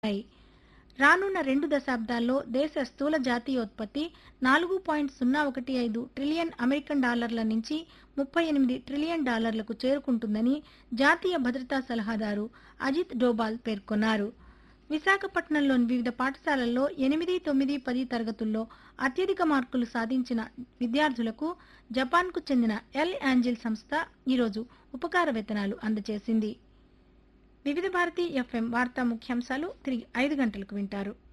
ఉన్నాయి రానున్న రెండు దశాబ్దాల్లో దేశ స్థూల జాతీయోత్పత్తి నాలుగు పాయింట్ సున్నా ఒకటి ఐదు ట్రిలియన్ అమెరికన్ డాలర్ల నుంచి ముప్పై ఎనిమిది ట్రిలియన్ డాలర్లకు చేరుకుంటుందని జాతీయ భద్రతా సలహాదారు అజిత్ డోబాల్ పేర్కొన్నారు విశాఖపట్నంలోని వివిధ పాఠశాలల్లో ఎనిమిది తొమ్మిది పది తరగతుల్లో అత్యధిక మార్కులు సాధించిన విద్యార్థులకు జపాన్కు చెందిన ఎల్ యాంజిల్ సంస్థ ఈరోజు ఉపకార వేతనాలు అందజేసింది వివిధ భారతి ఎఫ్ఎం వార్తా ముఖ్యాంశాలు తిరిగి ఐదు గంటలకు వింటారు